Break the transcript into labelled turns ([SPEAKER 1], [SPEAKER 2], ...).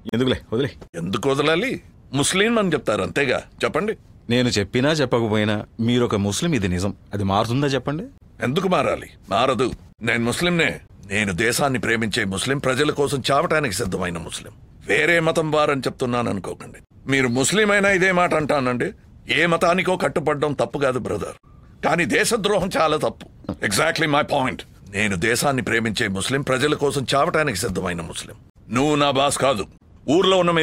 [SPEAKER 1] ఎందుకులే వదిలే
[SPEAKER 2] ఎందుకు వదలాలి ముస్లిం అని చెప్తారు అంతేగా చెప్పండి
[SPEAKER 1] నేను చెప్పినా చెప్పకపోయినా మీరు ఒక ముస్లిం ఇది నిజం అది మారుతుందా చెప్పండి
[SPEAKER 2] ఎందుకు మారాలి మారదు నేను ముస్లింనే నేను దేశాన్ని ప్రేమించే ముస్లిం ప్రజల కోసం చావటానికి సిద్ధమైన ముస్లిం వేరే మతం వారని చెప్తున్నాను అనుకోకండి మీరు ముస్లిం అయినా ఇదే మాట అంటానండి ఏ మతానికో కట్టుపడడం తప్పు కాదు బ్రదర్ కానీ దేశద్రోహం చాలా తప్పు ఎగ్జాక్ట్లీ మై పాయింట్ నేను దేశాన్ని ప్రేమించే ముస్లిం ప్రజల కోసం చావటానికి సిద్ధమైన ముస్లిం నువ్వు నా బాస్ కాదు ఊర్లో ఉన్న మీ